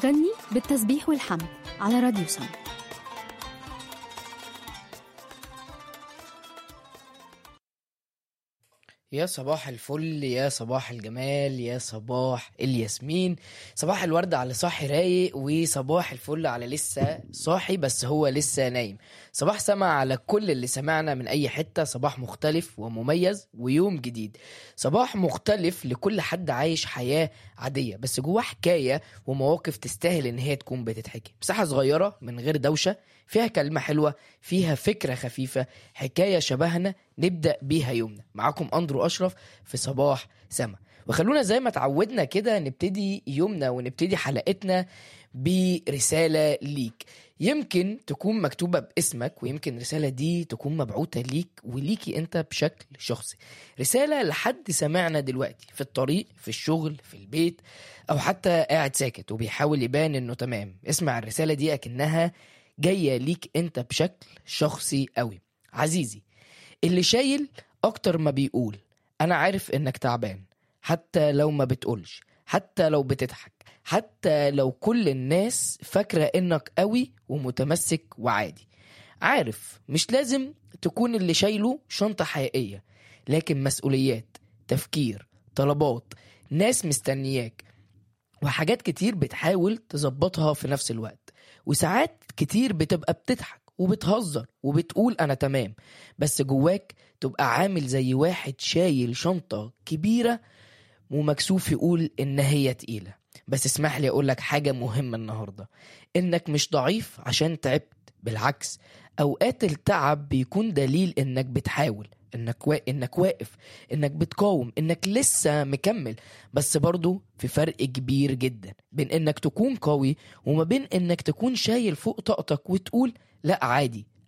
غني بالتسبيح والحمد على راديو سما يا صباح الفل يا صباح الجمال يا صباح الياسمين صباح الورد على صاحي رايق وصباح الفل على لسه صاحي بس هو لسه نايم صباح سما على كل اللي سمعنا من اي حتة صباح مختلف ومميز ويوم جديد صباح مختلف لكل حد عايش حياة عادية بس جواه حكاية ومواقف تستاهل ان هي تكون بتتحكي مساحة صغيرة من غير دوشة فيها كلمة حلوة فيها فكرة خفيفة حكاية شبهنا نبدأ بيها يومنا معاكم أندرو أشرف في صباح سما وخلونا زي ما تعودنا كده نبتدي يومنا ونبتدي حلقتنا برسالة ليك يمكن تكون مكتوبة باسمك ويمكن الرسالة دي تكون مبعوثة ليك وليكي انت بشكل شخصي رسالة لحد سمعنا دلوقتي في الطريق في الشغل في البيت او حتى قاعد ساكت وبيحاول يبان انه تمام اسمع الرسالة دي اكنها جاية ليك انت بشكل شخصي قوي عزيزي اللي شايل اكتر ما بيقول انا عارف انك تعبان حتى لو ما بتقولش حتى لو بتضحك حتى لو كل الناس فاكرة انك قوي ومتمسك وعادي عارف مش لازم تكون اللي شايله شنطة حقيقية لكن مسؤوليات تفكير طلبات ناس مستنياك وحاجات كتير بتحاول تظبطها في نفس الوقت وساعات كتير بتبقى بتضحك وبتهزر وبتقول انا تمام بس جواك تبقى عامل زي واحد شايل شنطة كبيرة ومكسوف يقول ان هي تقيلة بس اسمح لي اقول لك حاجة مهمة النهاردة انك مش ضعيف عشان تعبت بالعكس اوقات التعب بيكون دليل انك بتحاول انك وا... انك واقف انك بتقاوم انك لسه مكمل بس برضو في فرق كبير جدا بين انك تكون قوي وما بين انك تكون شايل فوق طاقتك وتقول لا عادي